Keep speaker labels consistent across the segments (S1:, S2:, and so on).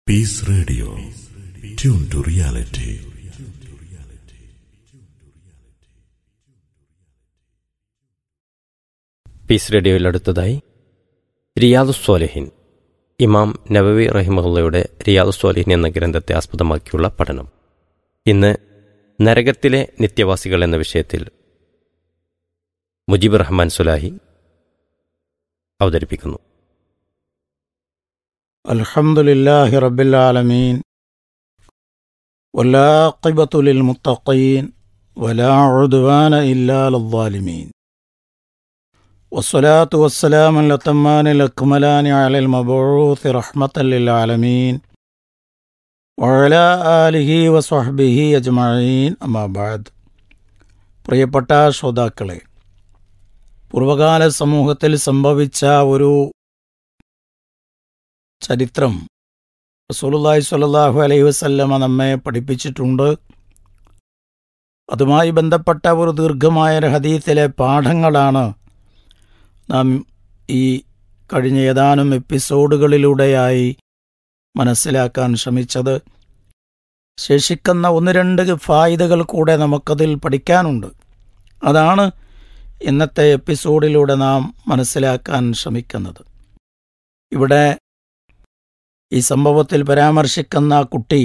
S1: Peace Radio. Tune to reality.
S2: Peace റേഡിയോയിൽ അടുത്തതായി റിയാദു സ്വാലിഹിൻ ഇമാം നബവി റഹിമഹുള്ളയുടെ റിയാദു സ്വാലിഹിൻ എന്ന ഗ്രന്ഥത്തെ ആസ്പദമാക്കിയുള്ള പഠനം ഇന്ന് നരകത്തിലെ നിത്യവാസികൾ എന്ന വിഷയത്തിൽ മുജീബ് റഹ്മാൻ സുലാഹി അവതരിപ്പിക്കുന്നു
S3: الحمد لله رب العالمين والعاقبة للمتقين ولا عدوان إلا للظالمين والصلاة والسلام الأتمان الأكملان على المبعوث رحمة للعالمين وعلى آله وصحبه أجمعين أما بعد പ്രിയപ്പെട്ട ശ്രോതാക്കളെ പൂർവകാല സമൂഹത്തിൽ സംഭവിച്ച ഒരു ചരിത്രം റസൂലുള്ളാഹി സ്വല്ലല്ലാഹു അലൈഹി വസല്ലമ നമ്മെ പഠിപ്പിച്ചിട്ടുണ്ട് അതുമായി ബന്ധപ്പെട്ട ഒരു ദീർഘമായ ഒരു ഹദീസിലെ പാഠങ്ങളാണ് നാം ഈ കഴിഞ്ഞ ഏതാനും എപ്പിസോഡുകളിലൂടെയായി മനസ്സിലാക്കാൻ ശ്രമിച്ചത് ശേഷിക്കുന്ന ഒന്ന് രണ്ട് ഫായിദകൾ കൂടെ നമുക്കതിൽ പഠിക്കാനുണ്ട് അതാണ് ഇന്നത്തെ എപ്പിസോഡിലൂടെ നാം മനസ്സിലാക്കാൻ ശ്രമിക്കുന്നത് ഇവിടെ ഈ സംഭവത്തിൽ പരാമർശിക്കുന്ന കുട്ടി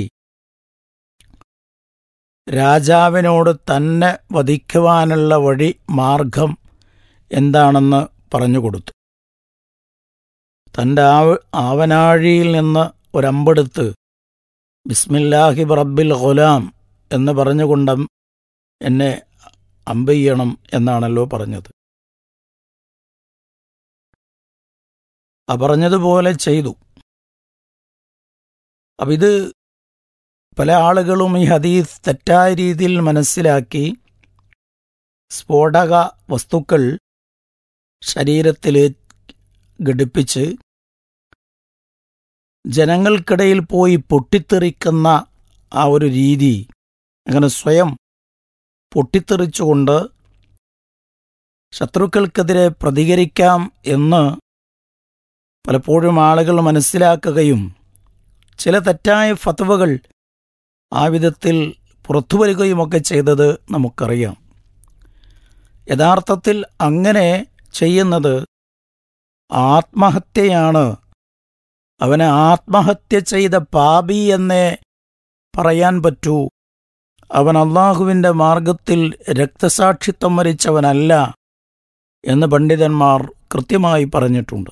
S3: രാജാവിനോട് തന്നെ വധിക്കുവാനുള്ള വഴി മാർഗം എന്താണെന്ന് പറഞ്ഞുകൊടുത്തു തൻ്റെ ആവ ആവനാഴിയിൽ നിന്ന് ഒരമ്പെടുത്ത് ബിസ്മില്ലാഹി റബ്ബിൽ ഗുലാം എന്ന് പറഞ്ഞുകൊണ്ട് എന്നെ അമ്പെയ്യണം എന്നാണല്ലോ പറഞ്ഞത് ആ പറഞ്ഞതുപോലെ ചെയ്തു അപ്പം ഇത് പല ആളുകളും ഈ ഹദീസ് തെറ്റായ രീതിയിൽ മനസ്സിലാക്കി സ്ഫോടക വസ്തുക്കൾ ശരീരത്തിൽ ഘടിപ്പിച്ച് ജനങ്ങൾക്കിടയിൽ പോയി പൊട്ടിത്തെറിക്കുന്ന ആ ഒരു രീതി അങ്ങനെ സ്വയം പൊട്ടിത്തെറിച്ചുകൊണ്ട് ശത്രുക്കൾക്കെതിരെ പ്രതികരിക്കാം എന്ന് പലപ്പോഴും ആളുകൾ മനസ്സിലാക്കുകയും ചില തെറ്റായ ഫത്വകൾ ആ വിധത്തിൽ പുറത്തു വരികയുമൊക്കെ ചെയ്തത് നമുക്കറിയാം യഥാർത്ഥത്തിൽ അങ്ങനെ ചെയ്യുന്നത് ആത്മഹത്യയാണ് അവനെ ആത്മഹത്യ ചെയ്ത പാപി എന്നേ പറയാൻ പറ്റൂ അവൻ അള്ളാഹുവിൻ്റെ മാർഗത്തിൽ രക്തസാക്ഷിത്വം വരിച്ചവനല്ല എന്ന് പണ്ഡിതന്മാർ കൃത്യമായി പറഞ്ഞിട്ടുണ്ട്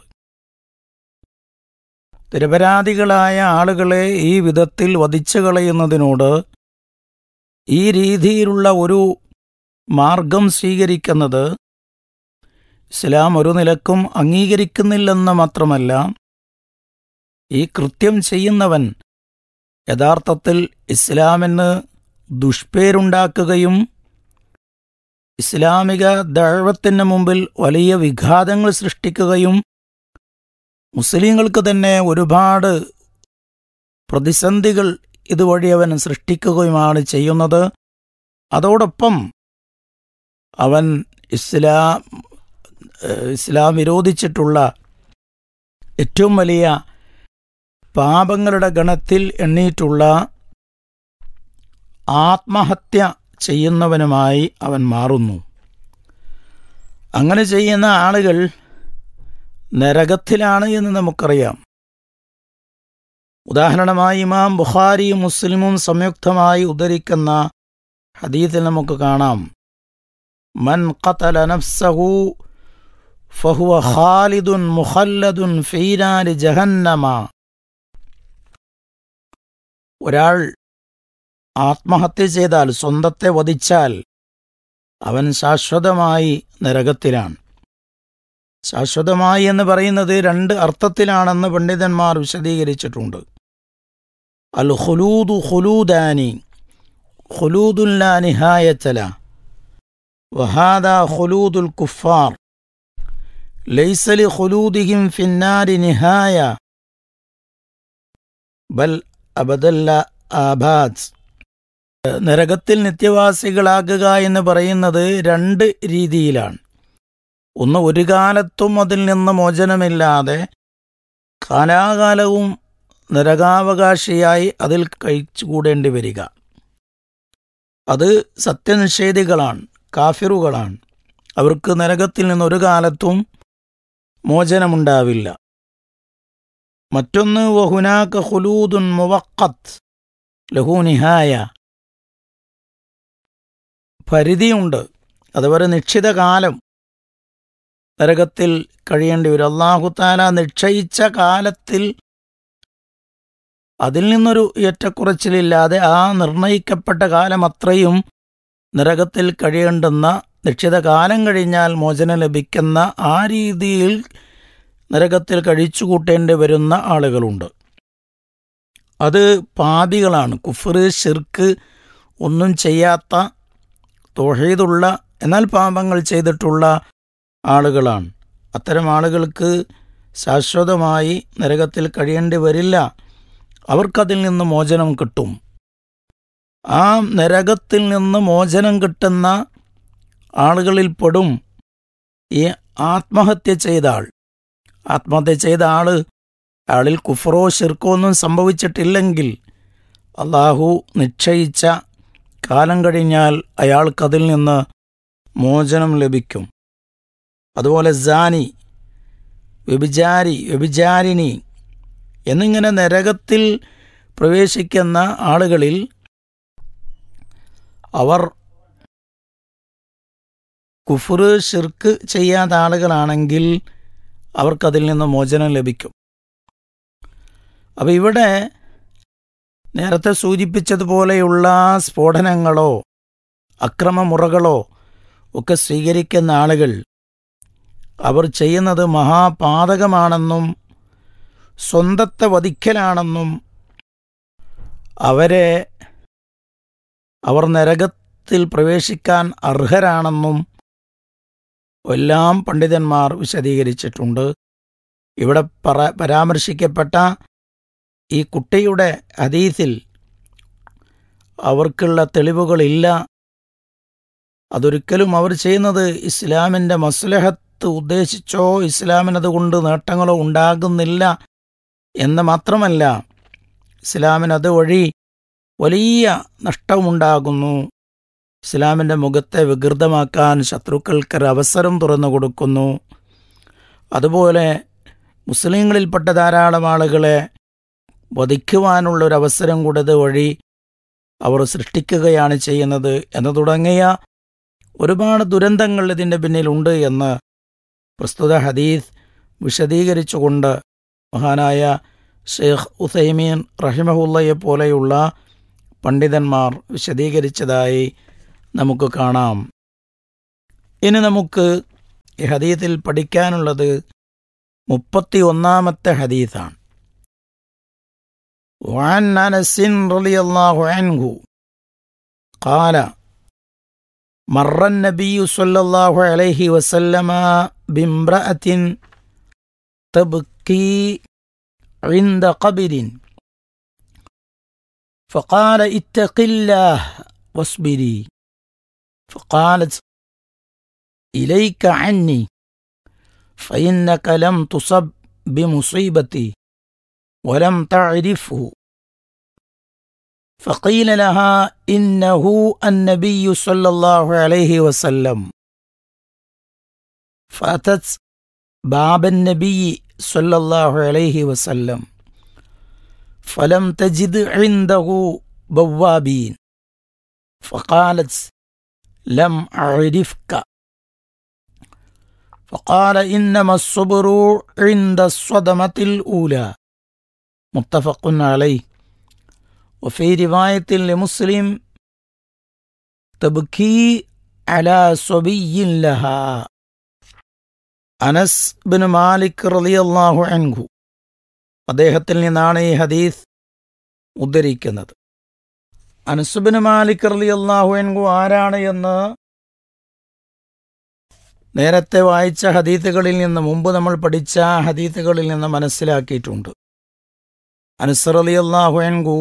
S3: നിരപരാധികളായ ആളുകളെ ഈ വിധത്തിൽ വധിച്ചു കളയുന്നതിനോട് ഈ രീതിയിലുള്ള ഒരു മാർഗം സ്വീകരിക്കുന്നത് ഇസ്ലാം ഒരു നിലക്കും അംഗീകരിക്കുന്നില്ലെന്ന് മാത്രമല്ല ഈ കൃത്യം ചെയ്യുന്നവൻ യഥാർത്ഥത്തിൽ ഇസ്ലാമിന് ദുഷ്പേരുണ്ടാക്കുകയും ഇസ്ലാമിക ദഴവത്തിന് മുമ്പിൽ വലിയ വിഘാതങ്ങൾ സൃഷ്ടിക്കുകയും മുസ്ലിങ്ങൾക്ക് തന്നെ ഒരുപാട് പ്രതിസന്ധികൾ ഇതുവഴി അവൻ സൃഷ്ടിക്കുകയുമാണ് ചെയ്യുന്നത് അതോടൊപ്പം അവൻ ഇസ്ലാം ഇസ്ലാം വിരോധിച്ചിട്ടുള്ള ഏറ്റവും വലിയ പാപങ്ങളുടെ ഗണത്തിൽ എണ്ണീറ്റുള്ള ആത്മഹത്യ ചെയ്യുന്നവനുമായി അവൻ മാറുന്നു അങ്ങനെ ചെയ്യുന്ന ആളുകൾ നരകത്തിലാണ് എന്ന് നമുക്കറിയാം ഉദാഹരണമായി ഇമാം ബുഖാരിയും മുസ്ലിമും സംയുക്തമായി ഉദ്ധരിക്കുന്ന ഹദീത്തിൽ നമുക്ക് കാണാം മൻ ഖതല നഫ്സഹു ഫഹുവ ഖാലിദുൻ മുഖല്ലദുൻ ഫീനാരി ജഹന്നമ ഒരാൾ ആത്മഹത്യ ചെയ്താൽ സ്വന്തത്തെ വധിച്ചാൽ അവൻ ശാശ്വതമായി നരകത്തിലാണ് ശാശ്വതമായി എന്ന് പറയുന്നത് രണ്ട് അർത്ഥത്തിലാണെന്ന് പണ്ഡിതന്മാർ വിശദീകരിച്ചിട്ടുണ്ട് അൽ ഹുലൂദു ഹുലൂദാനി ഹുലൂദുല്ലാ നിഹായത്തല വഹാദ ഹുലൂദുൽ കുഫാർ ലൈസലി ഹുലൂദിഹിം ഫിന്നാരി നിഹായ ബൽ അബദല്ല ആബാദ് നരകത്തിൽ നിത്യവാസികളാകുക എന്ന് പറയുന്നത് രണ്ട് രീതിയിലാണ് ഒന്ന് ഒരു കാലത്തും അതിൽ നിന്ന് മോചനമില്ലാതെ കാലാകാലവും നരകാവകാശിയായി അതിൽ കഴിച്ചുകൂടേണ്ടി വരിക അത് സത്യനിഷേധികളാണ് കാഫിറുകളാണ് അവർക്ക് നരകത്തിൽ നിന്ന് ഒരു കാലത്തും മോചനമുണ്ടാവില്ല മറ്റൊന്ന് വഹുനാക്ക ഹുലൂദുൻ മുവക്കത്ത് ലഹൂനിഹായ പരിധിയുണ്ട് അതുവരെ നിശ്ചിത കാലം നരകത്തിൽ കഴിയേണ്ടി വരും അള്ളാഹുത്താല നിശ്ചയിച്ച കാലത്തിൽ അതിൽ നിന്നൊരു ഏറ്റക്കുറച്ചിലില്ലാതെ ആ നിർണയിക്കപ്പെട്ട കാലം അത്രയും നരകത്തിൽ കഴിയേണ്ടുന്ന നിശ്ചിത കാലം കഴിഞ്ഞാൽ മോചനം ലഭിക്കുന്ന ആ രീതിയിൽ നരകത്തിൽ കഴിച്ചുകൂട്ടേണ്ടി വരുന്ന ആളുകളുണ്ട് അത് പാപികളാണ് കുഫർ ഷിർക്ക് ഒന്നും ചെയ്യാത്ത തൊഹീദുള്ള എന്നാൽ പാപങ്ങൾ ചെയ്തിട്ടുള്ള ആളുകളാണ് അത്തരം ആളുകൾക്ക് ശാശ്വതമായി നരകത്തിൽ കഴിയേണ്ടി വരില്ല അവർക്കതിൽ നിന്ന് മോചനം കിട്ടും ആ നരകത്തിൽ നിന്ന് മോചനം കിട്ടുന്ന ആളുകളിൽ പെടും ഈ ആത്മഹത്യ ചെയ്ത ആൾ ആത്മഹത്യ ചെയ്ത ആള് അയാളിൽ കുഫറോ ഷിർക്കോ ഒന്നും സംഭവിച്ചിട്ടില്ലെങ്കിൽ അള്ളാഹു നിശ്ചയിച്ച കാലം കഴിഞ്ഞാൽ അയാൾക്കതിൽ നിന്ന് മോചനം ലഭിക്കും അതുപോലെ ജാനി വ്യഭിചാരി വ്യഭിചാരിണി എന്നിങ്ങനെ നരകത്തിൽ പ്രവേശിക്കുന്ന ആളുകളിൽ അവർ കുഫുറ് ഷിർക്ക് ചെയ്യാത്ത ആളുകളാണെങ്കിൽ അവർക്കതിൽ നിന്ന് മോചനം ലഭിക്കും അപ്പം ഇവിടെ നേരത്തെ സൂചിപ്പിച്ചതുപോലെയുള്ള സ്ഫോടനങ്ങളോ അക്രമമുറകളോ ഒക്കെ സ്വീകരിക്കുന്ന ആളുകൾ അവർ ചെയ്യുന്നത് മഹാപാതകമാണെന്നും സ്വന്തത്തെ വധിക്കലാണെന്നും അവരെ അവർ നരകത്തിൽ പ്രവേശിക്കാൻ അർഹരാണെന്നും എല്ലാം പണ്ഡിതന്മാർ വിശദീകരിച്ചിട്ടുണ്ട് ഇവിടെ പറ പരാമർശിക്കപ്പെട്ട ഈ കുട്ടിയുടെ ഹദീസിൽ അവർക്കുള്ള തെളിവുകളില്ല അതൊരിക്കലും അവർ ചെയ്യുന്നത് ഇസ്ലാമിൻ്റെ മസ്ലഹത്ത് ഉദ്ദേശിച്ചോ ഇസ്ലാമിനതുകൊണ്ട് നേട്ടങ്ങളോ ഉണ്ടാകുന്നില്ല എന്ന് മാത്രമല്ല ഇസ്ലാമിനത് വഴി വലിയ നഷ്ടമുണ്ടാകുന്നു ഇസ്ലാമിൻ്റെ മുഖത്തെ വികൃതമാക്കാൻ ശത്രുക്കൾക്ക് അവസരം തുറന്നു കൊടുക്കുന്നു അതുപോലെ മുസ്ലിങ്ങളിൽപ്പെട്ട ധാരാളം ആളുകളെ വധിക്കുവാനുള്ളൊരവസരം കൂടത് വഴി അവർ സൃഷ്ടിക്കുകയാണ് ചെയ്യുന്നത് എന്ന് തുടങ്ങിയ ഒരുപാട് ദുരന്തങ്ങൾ ഇതിൻ്റെ പിന്നിലുണ്ട് എന്ന് പ്രസ്തുത ഹദീസ് വിശദീകരിച്ചുകൊണ്ട് മഹാനായ ഷെയ്ഖ് ഉസൈമീൻ റഹിമഹുല്ലയെ പോലെയുള്ള പണ്ഡിതന്മാർ വിശദീകരിച്ചതായി നമുക്ക് കാണാം ഇനി നമുക്ക് ഈ ഹദീത്തിൽ പഠിക്കാനുള്ളത് മുപ്പത്തി ഒന്നാമത്തെ ഹദീസാണ് وعن انس رضي الله عنه قال مر النبي صلى الله عليه وسلم بامراه تبكي عند قبر فقال اتق الله واصبري فقالت اليك عني فانك لم تصب بمصيبتي ولم تعرفه فقيل لها انه النبي صلى الله عليه وسلم فاتت باب النبي صلى الله عليه وسلم فلم تجد عنده بوابين فقالت لم اعرفك فقال انما الصبر عند الصدمه الاولى متفق عليه وفي روايه لمسلم تبكي على صبي لها അനസ് ബിൻ മാലിക് റളിയല്ലാഹു അൻഹു അദ്ദേഹത്തിൽ നിന്നാണ് ഈ ഹദീസ് ഉദ്ധരിക്കുന്നത് അനസ് ബിൻ മാലിക് റളിയല്ലാഹു അൻഹു ആരാണ് എന്ന് നേരത്തെ വായിച്ച ഹദീത്തുകളിൽ നിന്ന് മുമ്പ് നമ്മൾ പഠിച്ച ഹദീത്തുകളിൽ നിന്ന് മനസ്സിലാക്കിയിട്ടുണ്ട് അനസ് റളിയല്ലാഹു അൻഹു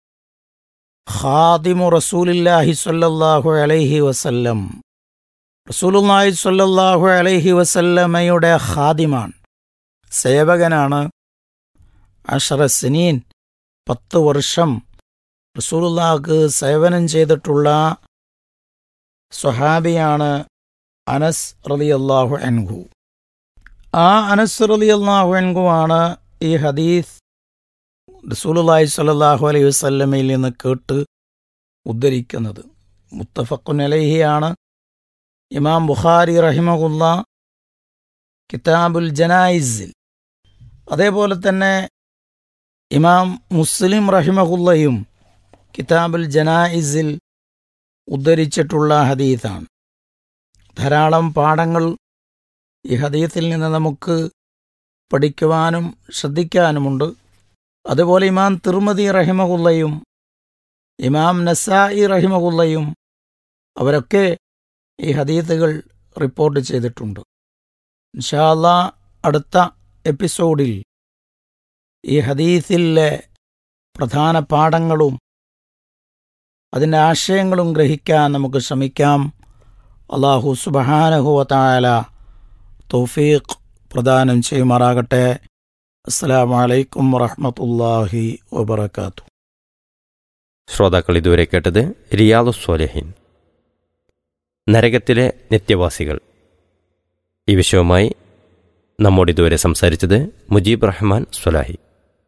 S3: ഖാദിമു റസൂലില്ലാഹി സ്വല്ലല്ലാഹു അലൈഹി വസല്ലം റസൂലുള്ളാഹി സ്വല്ലല്ലാഹു അലൈഹി വസല്ലമയുടെ ഖാദിമാണ് സേവകനാണ് അഷറ സിനീൻ പത്ത് വർഷം റസൂലുള്ളാഹ്ക്ക് സേവനം ചെയ്തിട്ടുള്ള സ്വഹാബിയാണ് അനസ് റളിയല്ലാഹു അൻഹു ആ അനസ് റളിയല്ലാഹു അൻഹു ആണ് ഈ ഹദീസ് റസൂലുള്ളാഹി സ്വല്ലല്ലാഹു അലൈഹി വസല്ലമയിൽ നിന്ന് കേട്ട് ഉദ്ധരിക്കുന്നത് മുത്തഫഖുൻ അലൈഹിയാണ് ഇമാം ബുഖാരി റഹിമഹുല്ല കിതാബുൽ ജനായിസിൽ അതേപോലെ തന്നെ ഇമാം മുസ്ലിം റഹിമഹുല്ലയും കിതാബുൽ ജനായിസിൽ ഉദ്ധരിച്ചിട്ടുള്ള ഹദീസാണ് ധാരാളം പാഠങ്ങൾ ഈ ഹദീസിൽ നിന്ന് നമുക്ക് പഠിക്കുവാനും ശ്രദ്ധിക്കാനുമുണ്ട് അതുപോലെ ഇമാം തിർമതി റഹിമഹുല്ലയും ഇമാം നസായി റഹിമഹുല്ലയും അവരൊക്കെ ഈ ഹദീസുകൾ റിപ്പോർട്ട് ചെയ്തിട്ടുണ്ട് ഇൻഷാല്ല അടുത്ത എപ്പിസോഡിൽ ഈ ഹദീസിലെ പ്രധാന പാഠങ്ങളും അതിൻ്റെ ആശയങ്ങളും ഗ്രഹിക്കാൻ നമുക്ക് ശ്രമിക്കാം അള്ളാഹു സുബഹാനഹുവത്തായ തൗഫീഖ് പ്രദാനം ചെയ്യുമാറാകട്ടെ അസ്സാം വലൈക്കും വറഹമത്തല്ലാഹി വബർക്കാത്തു
S2: ശ്രോതാക്കൾ ഇതുവരെ കേട്ടത് റിയാദു സ്വാലഹിൻ നരകത്തിലെ നിത്യവാസികൾ ഈ വിഷയവുമായി നമ്മോട് ഇതുവരെ സംസാരിച്ചത് മുജീബ് റഹ്മാൻ സ്വലാഹി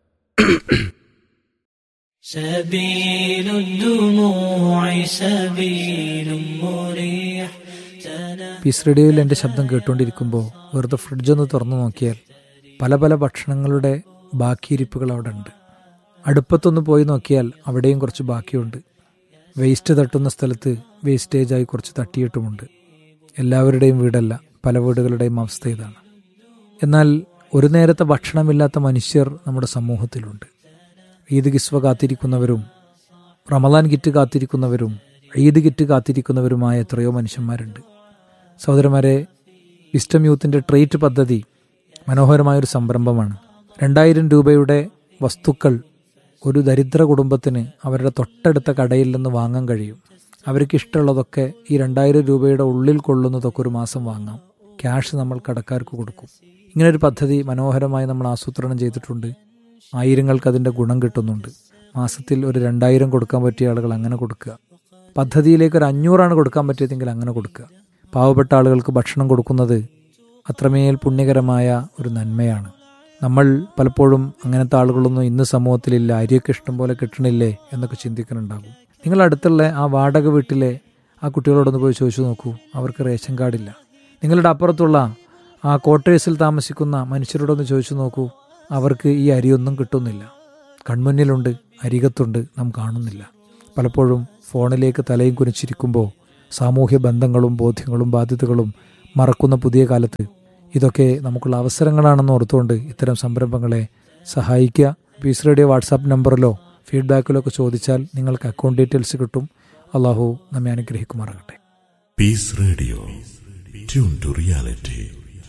S4: سبيل الدموع سبيل مريح
S5: പീസ് റേഡിയോയിൽ എൻ്റെ ശബ്ദം കേട്ടുകൊണ്ടിരിക്കുമ്പോൾ വെറുതെ ഫ്രിഡ്ജൊന്ന് തുറന്നു നോക്കിയാൽ പല പല ഭക്ഷണങ്ങളുടെ ബാക്കിയിരിപ്പുകൾ അവിടെ ഉണ്ട് അടുപ്പത്തൊന്ന് പോയി നോക്കിയാൽ അവിടെയും കുറച്ച് ബാക്കിയുണ്ട് വേസ്റ്റ് തട്ടുന്ന സ്ഥലത്ത് വേസ്റ്റേജായി കുറച്ച് തട്ടിയിട്ടുമുണ്ട് എല്ലാവരുടെയും വീടല്ല പല വീടുകളുടെയും അവസ്ഥ ഇതാണ് എന്നാൽ ഒരു നേരത്തെ ഭക്ഷണമില്ലാത്ത മനുഷ്യർ നമ്മുടെ സമൂഹത്തിലുണ്ട് ഈദ് കിസ്വ കാത്തിരിക്കുന്നവരും റമദാൻ കിറ്റ് കാത്തിരിക്കുന്നവരും ഈദ് കിറ്റ് കാത്തിരിക്കുന്നവരുമായ എത്രയോ മനുഷ്യന്മാരുണ്ട് സഹോദരന്മാരെ വിസ്റ്റം യൂത്തിൻ്റെ ട്രേറ്റ് പദ്ധതി മനോഹരമായൊരു സംരംഭമാണ് രണ്ടായിരം രൂപയുടെ വസ്തുക്കൾ ഒരു ദരിദ്ര കുടുംബത്തിന് അവരുടെ തൊട്ടടുത്ത കടയിൽ നിന്ന് വാങ്ങാൻ കഴിയും അവർക്ക് ഇഷ്ടമുള്ളതൊക്കെ ഈ രണ്ടായിരം രൂപയുടെ ഉള്ളിൽ കൊള്ളുന്നതൊക്കെ ഒരു മാസം വാങ്ങാം ക്യാഷ് നമ്മൾ കടക്കാർക്ക് കൊടുക്കും ഇങ്ങനൊരു പദ്ധതി മനോഹരമായി നമ്മൾ ആസൂത്രണം ചെയ്തിട്ടുണ്ട് ആയിരങ്ങൾക്ക് അതിൻ്റെ ഗുണം കിട്ടുന്നുണ്ട് മാസത്തിൽ ഒരു രണ്ടായിരം കൊടുക്കാൻ പറ്റിയ ആളുകൾ അങ്ങനെ കൊടുക്കുക പദ്ധതിയിലേക്ക് ഒരു അഞ്ഞൂറാണ് കൊടുക്കാൻ പറ്റിയതെങ്കിൽ അങ്ങനെ കൊടുക്കുക പാവപ്പെട്ട ആളുകൾക്ക് ഭക്ഷണം കൊടുക്കുന്നത് അത്രമേൽ പുണ്യകരമായ ഒരു നന്മയാണ് നമ്മൾ പലപ്പോഴും അങ്ങനത്തെ ആളുകളൊന്നും ഇന്ന് സമൂഹത്തിലില്ല അരിയൊക്കെ ഇഷ്ടം പോലെ കിട്ടണില്ലേ എന്നൊക്കെ ചിന്തിക്കുന്നുണ്ടാകും നിങ്ങൾ അടുത്തുള്ള ആ വാടക വീട്ടിലെ ആ കുട്ടികളോടൊന്ന് പോയി ചോദിച്ചു നോക്കൂ അവർക്ക് റേഷൻ കാർഡില്ല നിങ്ങളുടെ അപ്പുറത്തുള്ള ആ ക്വാർട്ടേഴ്സിൽ താമസിക്കുന്ന മനുഷ്യരോടൊന്ന് ചോദിച്ചു നോക്കൂ അവർക്ക് ഈ അരിയൊന്നും കിട്ടുന്നില്ല കൺമുന്നിലുണ്ട് അരികത്തുണ്ട് നാം കാണുന്നില്ല പലപ്പോഴും ഫോണിലേക്ക് തലയും കുനിച്ചിരിക്കുമ്പോൾ സാമൂഹ്യ ബന്ധങ്ങളും ബോധ്യങ്ങളും ബാധ്യതകളും മറക്കുന്ന പുതിയ കാലത്ത് ഇതൊക്കെ നമുക്കുള്ള അവസരങ്ങളാണെന്ന് ഓർത്തുകൊണ്ട് ഇത്തരം സംരംഭങ്ങളെ സഹായിക്കുക പീസ് റേഡിയോ വാട്സാപ്പ് നമ്പറിലോ ഫീഡ്ബാക്കിലോ ഒക്കെ ചോദിച്ചാൽ നിങ്ങൾക്ക് അക്കൗണ്ട് ഡീറ്റെയിൽസ് കിട്ടും അള്ളാഹു നമ്മെ അനുഗ്രഹിക്കുമാറാകട്ടെ
S1: Peace Radio. Tune to reality.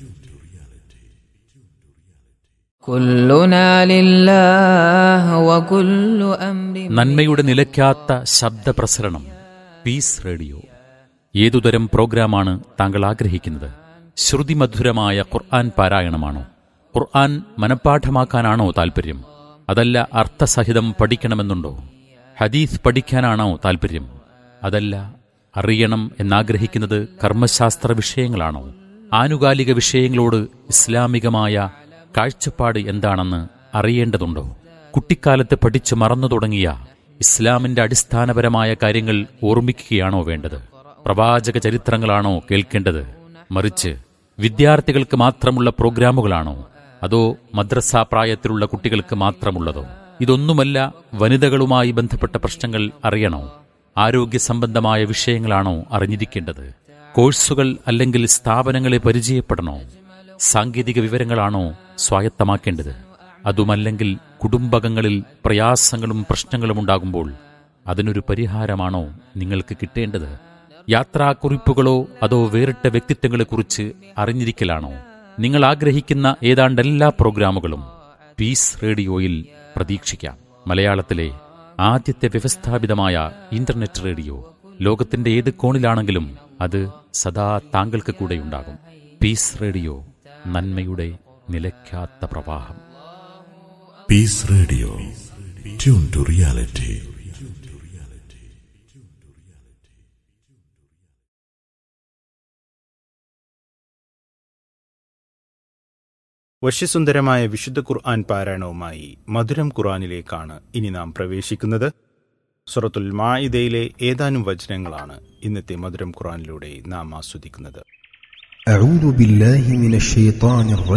S6: كلنا لله وكل أمر
S7: നന്മയുടെ നിലയ്ക്കാത്ത ശബ്ദപ്രസരണം പീസ് റേഡിയോ ഏതുതരം പ്രോഗ്രാമാണ് താങ്കൾ ആഗ്രഹിക്കുന്നത് ശ്രുതിമധുരമായ ഖുർആൻ പാരായണമാണോ ഖുർആൻ മനഃപ്പാഠമാക്കാനാണോ താൽപ്പര്യം അതല്ല അർത്ഥസഹിതം പഠിക്കണമെന്നുണ്ടോ ഹദീസ് പഠിക്കാനാണോ താൽപ്പര്യം അതല്ല അറിയണം എന്നാഗ്രഹിക്കുന്നത് കർമ്മശാസ്ത്ര വിഷയങ്ങളാണോ ആനുകാലിക വിഷയങ്ങളോട് ഇസ്ലാമികമായ കാഴ്ചപ്പാട് എന്താണെന്ന് അറിയേണ്ടതുണ്ടോ കുട്ടിക്കാലത്ത് പഠിച്ചു മറന്നു തുടങ്ങിയ ഇസ്ലാമിന്റെ അടിസ്ഥാനപരമായ കാര്യങ്ങൾ ഓർമ്മിക്കുകയാണോ വേണ്ടത് പ്രവാചക ചരിത്രങ്ങളാണോ കേൾക്കേണ്ടത് മറിച്ച് വിദ്യാർത്ഥികൾക്ക് മാത്രമുള്ള പ്രോഗ്രാമുകളാണോ അതോ മദ്രസ പ്രായത്തിലുള്ള കുട്ടികൾക്ക് മാത്രമുള്ളതോ ഇതൊന്നുമല്ല വനിതകളുമായി ബന്ധപ്പെട്ട പ്രശ്നങ്ങൾ അറിയണോ ആരോഗ്യ സംബന്ധമായ വിഷയങ്ങളാണോ അറിഞ്ഞിരിക്കേണ്ടത് കോഴ്സുകൾ അല്ലെങ്കിൽ സ്ഥാപനങ്ങളെ പരിചയപ്പെടണോ സാങ്കേതിക വിവരങ്ങളാണോ സ്വായത്തമാക്കേണ്ടത് അതുമല്ലെങ്കിൽ കുടുംബകങ്ങളിൽ പ്രയാസങ്ങളും പ്രശ്നങ്ങളും ഉണ്ടാകുമ്പോൾ അതിനൊരു പരിഹാരമാണോ നിങ്ങൾക്ക് കിട്ടേണ്ടത് യാത്രാക്കുറിപ്പുകളോ അതോ വേറിട്ട വ്യക്തിത്വങ്ങളെക്കുറിച്ച് അറിഞ്ഞിരിക്കലാണോ നിങ്ങൾ ആഗ്രഹിക്കുന്ന ഏതാണ്ട് എല്ലാ പ്രോഗ്രാമുകളും പീസ് റേഡിയോയിൽ പ്രതീക്ഷിക്കാം മലയാളത്തിലെ ആദ്യത്തെ വ്യവസ്ഥാപിതമായ ഇന്റർനെറ്റ് റേഡിയോ ലോകത്തിന്റെ ഏത് കോണിലാണെങ്കിലും അത് സദാ താങ്കൾക്ക് കൂടെയുണ്ടാകും പീസ് റേഡിയോ നന്മയുടെ നിലയ്ക്കാത്ത പ്രവാഹം
S1: Peace Radio. Tune Tune to reality.
S8: വശ്യസുന്ദരമായ വിശുദ്ധ ഖുർആൻ പാരായണവുമായി മധുരം ഖുർആനിലേക്കാണ് ഇനി നാം പ്രവേശിക്കുന്നത് സുറത്തുൽ മായിദയിലെ ഏതാനും വചനങ്ങളാണ് ഇന്നത്തെ മധുരം ഖുർആനിലൂടെ നാം ആസ്വദിക്കുന്നത്
S9: أعوذ بالله من الشيطان الرجيم